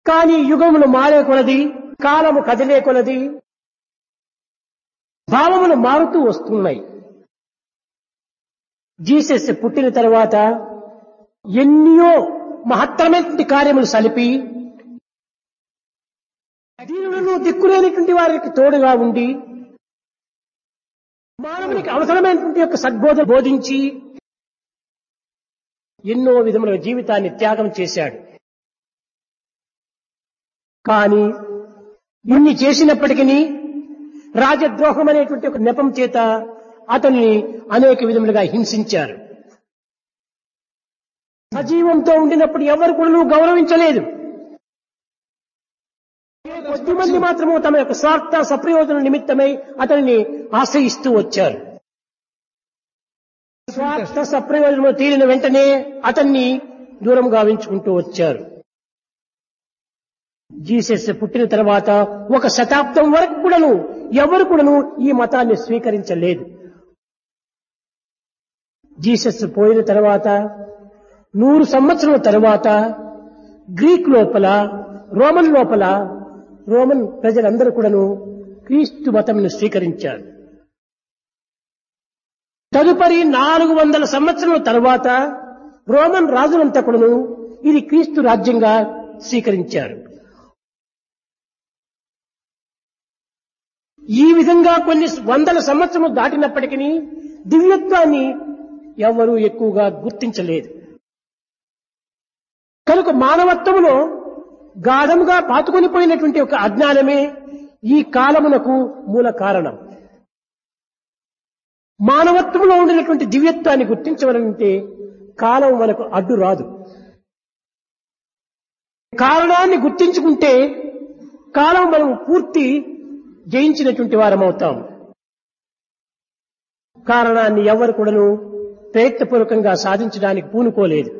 కానీ యుగములు మారే కొలది కాలము కదిలే కొలది భావములు మారుతూ వస్తున్నాయి జీసస్ పుట్టిన తర్వాత ఎన్నో మహత్తరమైనటువంటి కార్యములు సలిపి దీనులను దిక్కులేనటువంటి వారికి తోడుగా ఉండి మానవునికి అవసరమైనటువంటి యొక్క సద్బోధన బోధించి ఎన్నో విధముల జీవితాన్ని త్యాగం చేశాడు కానీ ఇన్ని చేసినప్పటికీ రాజద్రోహం అనేటువంటి ఒక నెపం చేత అతన్ని అనేక విధములుగా హింసించారు సజీవంతో ఉండినప్పుడు ఎవరు కూడా గౌరవించలేదు కొద్ది మంది మాత్రము తమ యొక్క స్వార్థ సప్రయోజన నిమిత్తమై అతనిని ఆశ్రయిస్తూ వచ్చారు స్వార్థ సప్రయోజనం తీరిన వెంటనే అతన్ని దూరం గావించుకుంటూ వచ్చారు జీసస్ పుట్టిన తర్వాత ఒక శతాబ్దం వరకు కూడాను ఎవరు కూడాను ఈ మతాన్ని స్వీకరించలేదు జీసస్ పోయిన తర్వాత నూరు సంవత్సరాల తర్వాత గ్రీక్ లోపల రోమన్ లోపల రోమన్ ప్రజలందరూ కూడాను క్రీస్తు మతంను స్వీకరించారు తదుపరి నాలుగు వందల సంవత్సరాల తర్వాత రోమన్ రాజులంతా కూడాను ఇది క్రీస్తు రాజ్యంగా స్వీకరించారు ఈ విధంగా కొన్ని వందల సంవత్సరములు దాటినప్పటికీ దివ్యత్వాన్ని ఎవరూ ఎక్కువగా గుర్తించలేదు కనుక మానవత్వములో గాఢముగా పాతుకొని పోయినటువంటి ఒక అజ్ఞానమే ఈ కాలమునకు మూల కారణం మానవత్వంలో ఉండినటువంటి దివ్యత్వాన్ని గుర్తించవలంటే కాలం మనకు అడ్డు రాదు కారణాన్ని గుర్తించుకుంటే కాలం మనం పూర్తి జయించినటువంటి వారం అవుతాం కారణాన్ని ఎవరు కూడాను ప్రయత్నపూర్వకంగా సాధించడానికి పూనుకోలేదు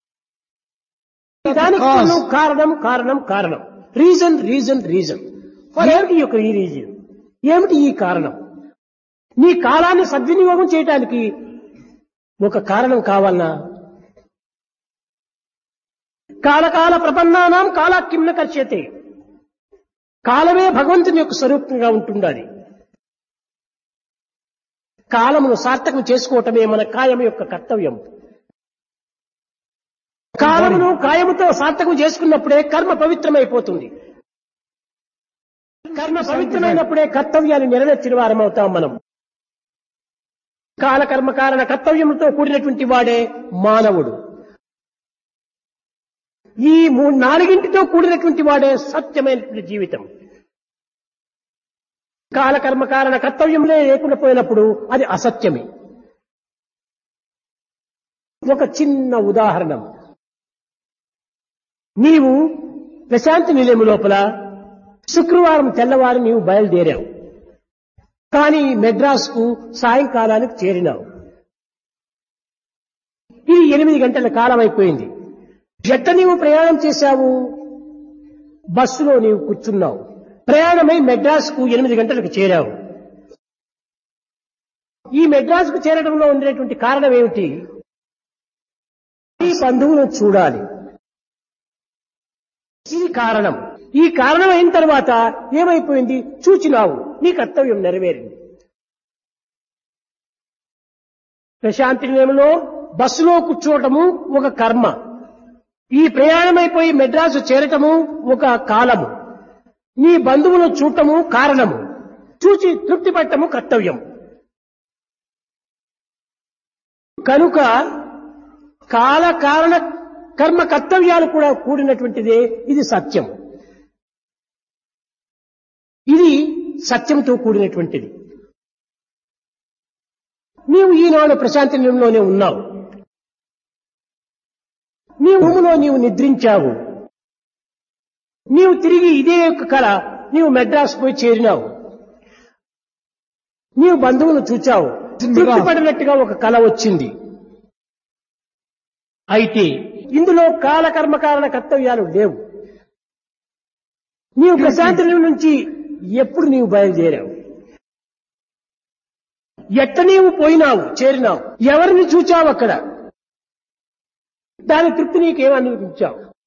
దానికి కూడాను కారణం కారణం కారణం రీజన్ రీజన్ రీజన్ ఏమిటి ఈ యొక్క ఈ రీజన్ ఏమిటి ఈ కారణం నీ కాలాన్ని సద్వినియోగం చేయటానికి ఒక కారణం కావాలన్నా కాలకాల ప్రపన్నానాం కాలాక్కిమ్న కర్ష్యతే కాలమే భగవంతుని యొక్క స్వరూపంగా ఉంటుండాలి కాలమును సార్థకం చేసుకోవటమే మన కాయం యొక్క కర్తవ్యం కాలమును కాయముతో సార్థకం చేసుకున్నప్పుడే కర్మ పవిత్రమైపోతుంది కర్మ పవిత్రమైనప్పుడే కర్తవ్యాన్ని నెరవేర్చిన వారమవుతాం మనం కాలకర్మ కారణ కర్తవ్యములతో కూడినటువంటి వాడే మానవుడు ఈ మూడు నాలుగింటితో కూడినటువంటి వాడే సత్యమైనటువంటి జీవితం కాలకర్మ కారణ కర్తవ్యంలో లేకుండా పోయినప్పుడు అది అసత్యమే ఒక చిన్న ఉదాహరణ నీవు ప్రశాంతి నిలయం లోపల శుక్రవారం తెల్లవారు నీవు బయలుదేరావు కానీ మెడ్రాస్కు సాయంకాలానికి చేరినావు ఇది ఎనిమిది గంటల కాలం అయిపోయింది ఎట్ట నీవు ప్రయాణం చేశావు బస్సులో నీవు కూర్చున్నావు ప్రయాణమై మెడ్రాస్కు ఎనిమిది గంటలకు చేరావు ఈ మెడ్రాస్కు చేరడంలో ఉండేటువంటి కారణం ఏమిటి ఈ బంధువులను చూడాలి ఇది కారణం ఈ కారణం అయిన తర్వాత ఏమైపోయింది చూచినావు నీ కర్తవ్యం నెరవేరింది ప్రశాంతి నిలయంలో బస్సులో కూర్చోవటము ఒక కర్మ ఈ ప్రయాణమైపోయి మెడ్రాసు చేరటము ఒక కాలము నీ బంధువులు చూడటము కారణము చూచి తృప్తి పట్టము కర్తవ్యం కనుక కాల కారణ కర్మ కర్తవ్యాలు కూడా కూడినటువంటిదే ఇది సత్యం ఇది సత్యంతో కూడినటువంటిది నీవు ఈనాడు ప్రశాంతి నిలయంలోనే ఉన్నావు నీ భూమిలో నీవు నిద్రించావు నీవు తిరిగి ఇదే యొక్క కళ నీవు మెడ్రాస్ పోయి చేరినావు నీవు బంధువులు చూచావు తృప్తిపడినట్టుగా ఒక కళ వచ్చింది అయితే ఇందులో కాలకర్మ కారణ కర్తవ్యాలు లేవు నీవు ప్రశాంతి నుంచి ఎప్పుడు నీవు బయలుదేరావు ఎట్ట నీవు పోయినావు చేరినావు ఎవరిని చూచావు అక్కడ దాని తృప్తి నీకేమనిపించావు